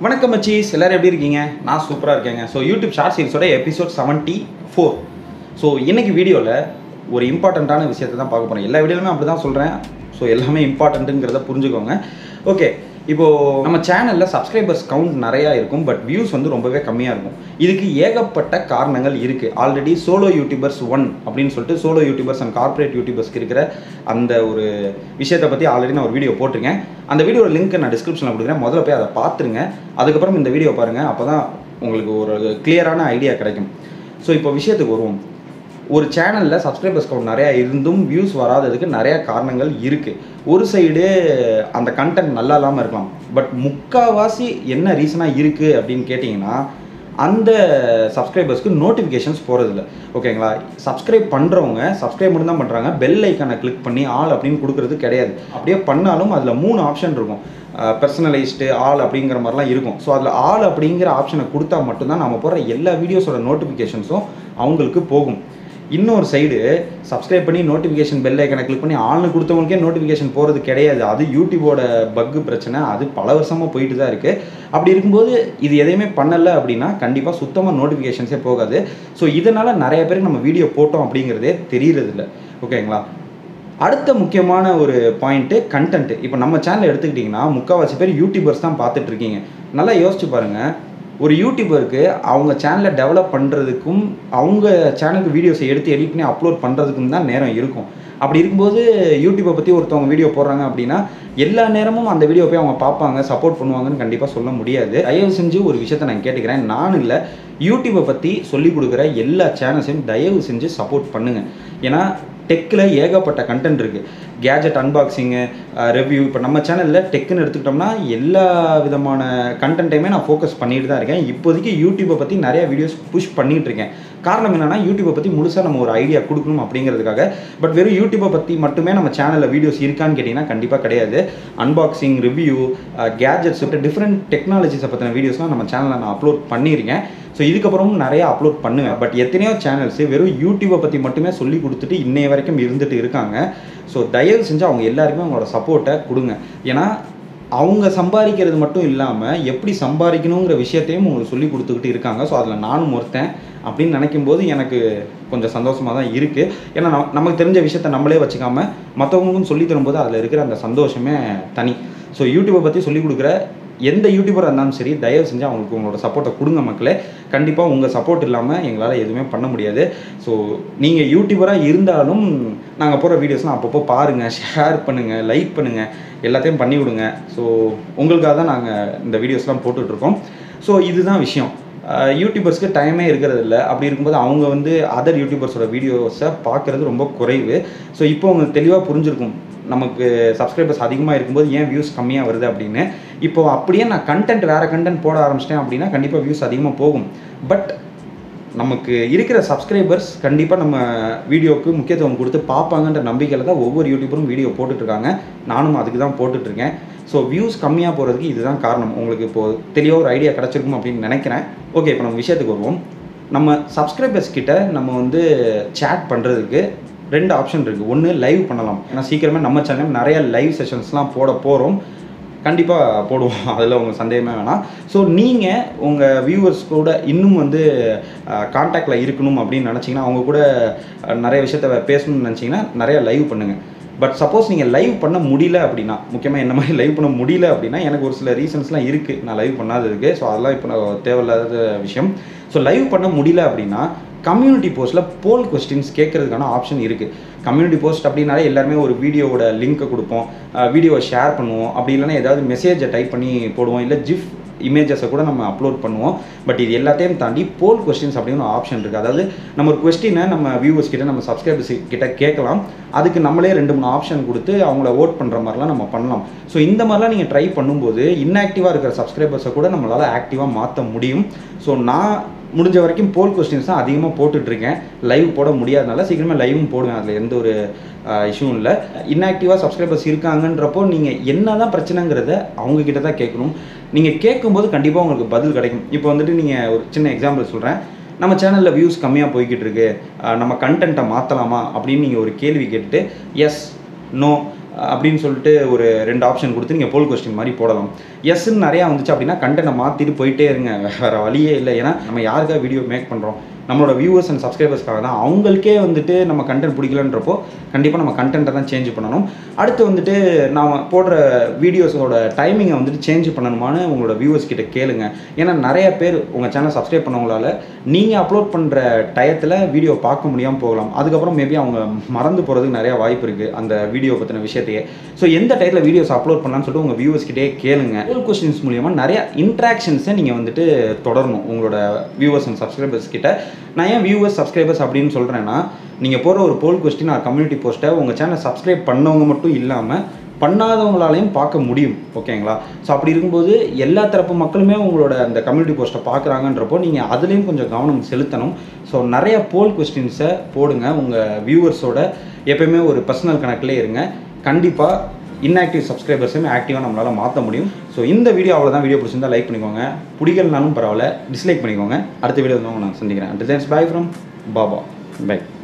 வணக்கம் மச்சீஸ் எல்லாரும் எப்படி இருக்கீங்க நான் சூப்பராக இருக்கேங்க ஸோ யூடியூப் ஷார்ட் சீரிஸோட எபிசோட் செவன்ட்டி ஃபோர் ஸோ இன்னைக்கு வீடியோவில் ஒரு இம்பார்ட்டண்ட்டான விஷயத்தை தான் பார்க்க போகிறேன் எல்லா வீடியோலுமே அப்படி தான் சொல்கிறேன் ஸோ எல்லாமே இம்பார்ட்டண்ட்டுங்கிறத புரிஞ்சுக்கோங்க ஓகே இப்போது நம்ம சேனலில் சப்ஸ்கிரைபர்ஸ் கவுண்ட் நிறையா இருக்கும் பட் வியூஸ் வந்து ரொம்பவே கம்மியாக இருக்கும் இதுக்கு ஏகப்பட்ட காரணங்கள் இருக்குது ஆல்ரெடி சோலோ யூடியூபர்ஸ் ஒன் அப்படின்னு சொல்லிட்டு சோலோ யூடியூபர்ஸ் அண்ட் கார்ப்பரேட் யூடியூபர்ஸ்க்கு இருக்கிற அந்த ஒரு விஷயத்தை பற்றி ஆல்ரெடி நான் ஒரு வீடியோ போட்டிருக்கேன் அந்த வீடியோட லிங்க் நான் டிஸ்கிரிப்ஷனில் கொடுக்குறேன் முதல்ல போய் அதை பார்த்துருங்க அதுக்கப்புறம் இந்த வீடியோ பாருங்கள் அப்போ தான் உங்களுக்கு ஒரு கிளியரான ஐடியா கிடைக்கும் ஸோ இப்போ விஷயத்துக்கு வருவோம் ஒரு சேனலில் சப்ஸ்கிரைபர்ஸ் கவுண்ட் நிறையா இருந்தும் வியூஸ் வராததுக்கு நிறையா காரணங்கள் இருக்குது ஒரு சைடு அந்த கண்டென்ட் நல்லா இல்லாமல் இருக்கலாம் பட் முக்கால்வாசி என்ன ரீசனாக இருக்குது அப்படின்னு கேட்டிங்கன்னா அந்த சப்ஸ்கிரைபர்ஸ்க்கு நோட்டிஃபிகேஷன்ஸ் போகிறதில்ல ஓகேங்களா சப்ஸ்கிரைப் பண்ணுறவங்க சப்ஸ்கிரைப் மட்டும் தான் பண்ணுறாங்க பெல் ஐக்கானை கிளிக் பண்ணி ஆல் அப்படின்னு கொடுக்குறது கிடையாது அப்படியே பண்ணாலும் அதில் மூணு ஆப்ஷன் இருக்கும் பர்சனலைஸ்டு ஆல் அப்படிங்கிற மாதிரிலாம் இருக்கும் ஸோ அதில் ஆல் அப்படிங்கிற ஆப்ஷனை கொடுத்தா மட்டும்தான் நம்ம போடுற எல்லா வீடியோஸோட நோட்டிஃபிகேஷன்ஸும் அவங்களுக்கு போகும் இன்னொரு சைடு சப்ஸ்கிரைப் பண்ணி நோட்டிஃபிகேஷன் பெல் ஐக்கனை கிளிக் பண்ணி ஆள்னு கொடுத்தவங்களுக்கே நோட்டிஃபிகேஷன் போகிறது கிடையாது அது யூடியூபோட பக்கு பிரச்சனை அது பல வருஷமாக போயிட்டு தான் இருக்குது அப்படி இருக்கும்போது இது எதையுமே பண்ணலை அப்படின்னா கண்டிப்பாக சுத்தமாக நோட்டிஃபிகேஷன்ஸே போகாது ஸோ இதனால் நிறைய பேருக்கு நம்ம வீடியோ போட்டோம் அப்படிங்கிறதே தெரியறதில்ல ஓகேங்களா அடுத்த முக்கியமான ஒரு பாயிண்ட்டு கண்டென்ட் இப்போ நம்ம சேனல் எடுத்துக்கிட்டிங்கன்னா முக்கால்வாசி பேர் யூடியூபர்ஸ் தான் பார்த்துட்டு இருக்கீங்க நல்லா யோசிச்சு பாருங்கள் ஒரு யூடியூபருக்கு அவங்க சேனலை டெவலப் பண்ணுறதுக்கும் அவங்க சேனலுக்கு வீடியோஸை எடுத்து எடிட் பண்ணி அப்லோட் பண்ணுறதுக்கும் தான் நேரம் இருக்கும் அப்படி இருக்கும்போது யூடியூப்பை பற்றி ஒருத்தவங்க வீடியோ போடுறாங்க அப்படின்னா எல்லா நேரமும் அந்த வீடியோ போய் அவங்க பார்ப்பாங்க சப்போர்ட் பண்ணுவாங்கன்னு கண்டிப்பாக சொல்ல முடியாது தயவு செஞ்சு ஒரு விஷயத்தை நான் கேட்டுக்கிறேன் நான் இல்லை யூடியூப்பை பற்றி சொல்லிக் கொடுக்குற எல்லா சேனல்ஸையும் தயவு செஞ்சு சப்போர்ட் பண்ணுங்கள் ஏன்னா டெக்கில் ஏகப்பட்ட கண்டென்ட் இருக்குது கேஜெட் அன்பாக்சிங்கு ரிவ்யூ இப்போ நம்ம சேனலில் டெக்குன்னு எடுத்துக்கிட்டோம்னா எல்லா விதமான கண்டென்ட்டையுமே நான் ஃபோக்கஸ் பண்ணிட்டு தான் இருக்கேன் இப்போதைக்கு யூடியூப்பை பற்றி நிறைய வீடியோஸ் புஷ் பண்ணிகிட்டு இருக்கேன் காரணம் என்னென்னா யூடியூப்பை பற்றி முழுசாக நம்ம ஒரு ஐடியா கொடுக்கணும் அப்படிங்கிறதுக்காக பட் வெறும் யூடியூப்பை பற்றி மட்டுமே நம்ம சேனலில் வீடியோஸ் இருக்கான்னு கேட்டிங்கன்னா கண்டிப்பாக கிடையாது அன்பாக்சிங் ரிவ்யூ கேஜெட்ஸ் டிஃப்ரெண்ட் டெக்னாலஜிஸை பற்றின வீடியோஸ்லாம் நம்ம சேனலில் நான் அப்லோட் பண்ணியிருக்கேன் ஸோ இதுக்கப்புறமும் நிறைய அப்லோட் பண்ணுவேன் பட் எத்தனையோ சேனல்ஸ் வெறும் யூடியூப்பை பற்றி மட்டுமே சொல்லி கொடுத்துட்டு இன்னைய வரைக்கும் இருந்துட்டு இருக்காங்க ஸோ தயவு செஞ்சு அவங்க எல்லாருக்குமே அவங்களோட சப்போர்ட்டை கொடுங்க ஏன்னா அவங்க சம்பாதிக்கிறது மட்டும் இல்லாமல் எப்படி சம்பாதிக்கணுங்கிற விஷயத்தையும் உங்களுக்கு சொல்லி கொடுத்துக்கிட்டு இருக்காங்க ஸோ அதில் நானும் ஒருத்தன் அப்படின்னு நினைக்கும் போது எனக்கு கொஞ்சம் சந்தோஷமாக தான் இருக்குது ஏன்னா நம் நமக்கு தெரிஞ்ச விஷயத்த நம்மளே வச்சுக்காம மற்றவங்களுக்கும் சொல்லி தரும்போது அதில் இருக்கிற அந்த சந்தோஷமே தனி ஸோ யூடியூப்பை பற்றி சொல்லிக் கொடுக்குற எந்த யூடியூபராக இருந்தாலும் சரி தயவு செஞ்சு அவங்களுக்கு உங்களோட சப்போர்ட்டை கொடுங்க மக்களே கண்டிப்பாக உங்கள் சப்போர்ட் இல்லாமல் எங்களால் எதுவுமே பண்ண முடியாது ஸோ நீங்கள் யூடியூபராக இருந்தாலும் நாங்கள் போகிற வீடியோஸ்லாம் அப்பப்போ பாருங்கள் ஷேர் பண்ணுங்கள் லைக் பண்ணுங்கள் எல்லாத்தையும் பண்ணி விடுங்க ஸோ உங்களுக்காக தான் நாங்கள் இந்த வீடியோஸ்லாம் போட்டுட்ருக்கோம் ஸோ இதுதான் விஷயம் யூடியூபர்ஸ்க்கு டைமே இருக்கிறது இல்லை அப்படி இருக்கும்போது அவங்க வந்து அதர் யூடியூபர்ஸோட வீடியோஸை பார்க்குறது ரொம்ப குறைவு ஸோ இப்போ உங்களுக்கு தெளிவாக புரிஞ்சிருக்கும் நமக்கு சப்ஸ்கிரைபர்ஸ் அதிகமாக இருக்கும்போது ஏன் வியூஸ் கம்மியாக வருது அப்படின்னு இப்போ அப்படியே நான் கண்டென்ட் வேறு கண்டென்ட் போட ஆரம்பிச்சிட்டேன் அப்படின்னா கண்டிப்பாக வியூஸ் அதிகமாக போகும் பட் நமக்கு இருக்கிற சப்ஸ்கிரைபர்ஸ் கண்டிப்பாக நம்ம வீடியோவுக்கு முக்கியத்துவம் கொடுத்து பார்ப்பாங்கன்ற நம்பிக்கையில் தான் ஒவ்வொரு யூடியூபரும் வீடியோ போட்டுட்ருக்காங்க நானும் அதுக்கு தான் போட்டுட்ருக்கேன் ஸோ வியூஸ் கம்மியாக போகிறதுக்கு இதுதான் காரணம் உங்களுக்கு இப்போது தெளிவாக ஒரு ஐடியா கிடச்சிருக்கும் அப்படின்னு நினைக்கிறேன் ஓகே இப்போ நம்ம விஷயத்துக்கு வருவோம் நம்ம சப்ஸ்கிரைபர்ஸ் கிட்ட நம்ம வந்து சேட் பண்ணுறதுக்கு ரெண்டு ஆப்ஷன் இருக்குது ஒன்று லைவ் பண்ணலாம் ஏன்னா சீக்கிரமே நம்ம சேனல் நிறைய லைவ் செஷன்ஸ்லாம் போட போகிறோம் கண்டிப்பாக போடுவோம் அதில் உங்களுக்கு சந்தேகமே வேணாம் ஸோ நீங்கள் உங்கள் வியூவர்ஸ் கூட இன்னும் வந்து காண்டாக்டில் இருக்கணும் அப்படின்னு நினச்சிங்கன்னா அவங்க கூட நிறைய விஷயத்த பேசணும்னு நினச்சிங்கன்னா நிறைய லைவ் பண்ணுங்கள் பட் சப்போஸ் நீங்கள் லைவ் பண்ண முடியல அப்படின்னா முக்கியமாக என்ன மாதிரி லைவ் பண்ண முடியல அப்படின்னா எனக்கு ஒரு சில ரீசன்ஸ்லாம் இருக்குது நான் லைவ் பண்ணாததுக்கு ஸோ அதெல்லாம் இப்போ நான் தேவையில்லாத விஷயம் ஸோ லைவ் பண்ண முடியல அப்படின்னா கம்யூனிட்டி போஸ்ட்டில் போல் கொஸ்டின்ஸ் கேட்குறதுக்கான ஆப்ஷன் இருக்குது கம்யூனிட்டி போஸ்ட் அப்படின்னாலே எல்லாருமே ஒரு வீடியோவோட லிங்க்கை கொடுப்போம் வீடியோவை ஷேர் பண்ணுவோம் அப்படி இல்லைன்னா ஏதாவது மெசேஜை டைப் பண்ணி போடுவோம் இல்லை ஜிஃப் இமேஜஸை கூட நம்ம அப்லோட் பண்ணுவோம் பட் இது எல்லாத்தையும் தாண்டி போல் கொஸ்டின்ஸ் அப்படின்னு ஒரு ஆப்ஷன் இருக்குது அதாவது நம்ம ஒரு கொஸ்டினை நம்ம வியூவர்ஸ் கிட்ட நம்ம சப்ஸ்கிரைபர்ஸ் கிட்ட கேட்கலாம் அதுக்கு நம்மளே ரெண்டு மூணு ஆப்ஷன் கொடுத்து அவங்கள ஓட் பண்ணுற மாதிரிலாம் நம்ம பண்ணலாம் ஸோ இந்த மாதிரிலாம் நீங்கள் ட்ரை பண்ணும்போது இன்ஆக்டிவாக இருக்கிற சப்ஸ்கிரைபர்ஸை கூட நம்மளால் ஆக்டிவாக மாற்ற முடியும் ஸோ நான் முடிஞ்ச வரைக்கும் போல் கொஸ்டின்ஸ் தான் அதிகமாக போட்டுட்ருக்கேன் லைவ் போட முடியாதனால சீக்கிரமாக லைவும் போடுவேன் அதில் எந்த ஒரு இஷ்யூவும் இல்லை இன்ஆக்டிவாக சப்ஸ்கிரைபர்ஸ் இருக்காங்கன்றப்போ நீங்கள் என்ன தான் பிரச்சனைங்கிறத அவங்கக்கிட்ட தான் கேட்கணும் நீங்கள் கேட்கும்போது கண்டிப்பாக உங்களுக்கு பதில் கிடைக்கும் இப்போ வந்துட்டு நீங்கள் ஒரு சின்ன எக்ஸாம்பிள் சொல்கிறேன் நம்ம சேனலில் வியூஸ் கம்மியாக போய்கிட்டு இருக்கு நம்ம கண்டென்ட்டை மாற்றலாமா அப்படின்னு நீங்கள் ஒரு கேள்வி கேட்டுட்டு எஸ் நோ அப்படின்னு சொல்லிட்டு ஒரு ரெண்டு ஆப்ஷன் கொடுத்து நீங்கள் போல் கொஸ்டின் மாதிரி போடலாம் எஸ்ன்னு நிறையா வந்துச்சு அப்படின்னா கண்டென்ட்டை மாற்றிட்டு போயிட்டே இருங்க வேறு வழியே இல்லை ஏன்னா நம்ம யாருக்காக வீடியோ மேக் பண்ணுறோம் நம்மளோட வியூவர்ஸ் அண்ட் சப்ஸ்கிரைபர்ஸ்க்காக தான் அவங்களுக்கே வந்துட்டு நம்ம கண்டென்ட் பிடிக்கலன்றப்போ கண்டிப்பாக நம்ம கண்டென்ட்டை தான் சேஞ்ச் பண்ணணும் அடுத்து வந்துட்டு நாம் போடுற வீடியோஸோட டைமிங்கை வந்துட்டு சேஞ்ச் பண்ணணுமான்னு உங்களோட வியூவர்ஸ் கிட்ட கேளுங்க ஏன்னா நிறைய பேர் உங்கள் சேனல் சப்ஸ்கிரைப் பண்ணவங்களால நீங்கள் அப்லோட் பண்ணுற டயத்தில் வீடியோ பார்க்க முடியாமல் போகலாம் அதுக்கப்புறம் மேபி அவங்க மறந்து போகிறதுக்கு நிறைய வாய்ப்பு இருக்குது அந்த வீடியோ பற்றின விஷயத்தையே ஸோ எந்த டயத்தில் வீடியோஸ் அப்லோட் பண்ணலாம்னு சொல்லிட்டு உங்கள் வியூவர்ஸ் கிட்டே கேளுங்க போல் கொஸ்டின்ஸ் மூலியமாக நிறைய இன்ட்ராக்ஷன்ஸை நீங்கள் வந்துட்டு தொடரணும் உங்களோட வியூவர்ஸ் அண்ட் சப்ஸ்கிரைபர்ஸ் கிட்ட நான் ஏன் வியூவர்ஸ் சப்ஸ்கிரைபர்ஸ் அப்படின்னு சொல்கிறேன்னா நீங்கள் போகிற ஒரு போல் கொஸ்டின் ஆர் கம்யூனிட்டி போஸ்ட்டை உங்கள் சேனல் சப்ஸ்கிரைப் பண்ணவங்க மட்டும் இல்லாமல் பண்ணாதவங்களாலையும் பார்க்க முடியும் ஓகேங்களா ஸோ அப்படி இருக்கும்போது எல்லா தரப்பு மக்களுமே உங்களோட அந்த கம்யூனிட்டி போஸ்ட்டை பார்க்குறாங்கன்றப்போ நீங்கள் அதுலேயும் கொஞ்சம் கவனம் செலுத்தணும் ஸோ நிறைய போல் கொஸ்டின்ஸை போடுங்க உங்கள் வியூவர்ஸோட எப்பயுமே ஒரு பர்சனல் கணக்கிலே இருங்க கண்டிப்பாக இன்ஆக்டிவ் சப்ஸ்கிரைபர்ஸையும் ஆக்டிவாக நம்மளால் மாற்ற முடியும் ஸோ இந்த வீடியோ அவ்வளோதான் வீடியோ பிடிச்சிருந்தா லைக் பண்ணிக்கோங்க பிடிக்கலனாலும் பரவாயில்ல டிஸ்லைக் பண்ணிக்கோங்க அடுத்த வீடியோ வந்து நான் சந்திக்கிறேன் designs by from Baba by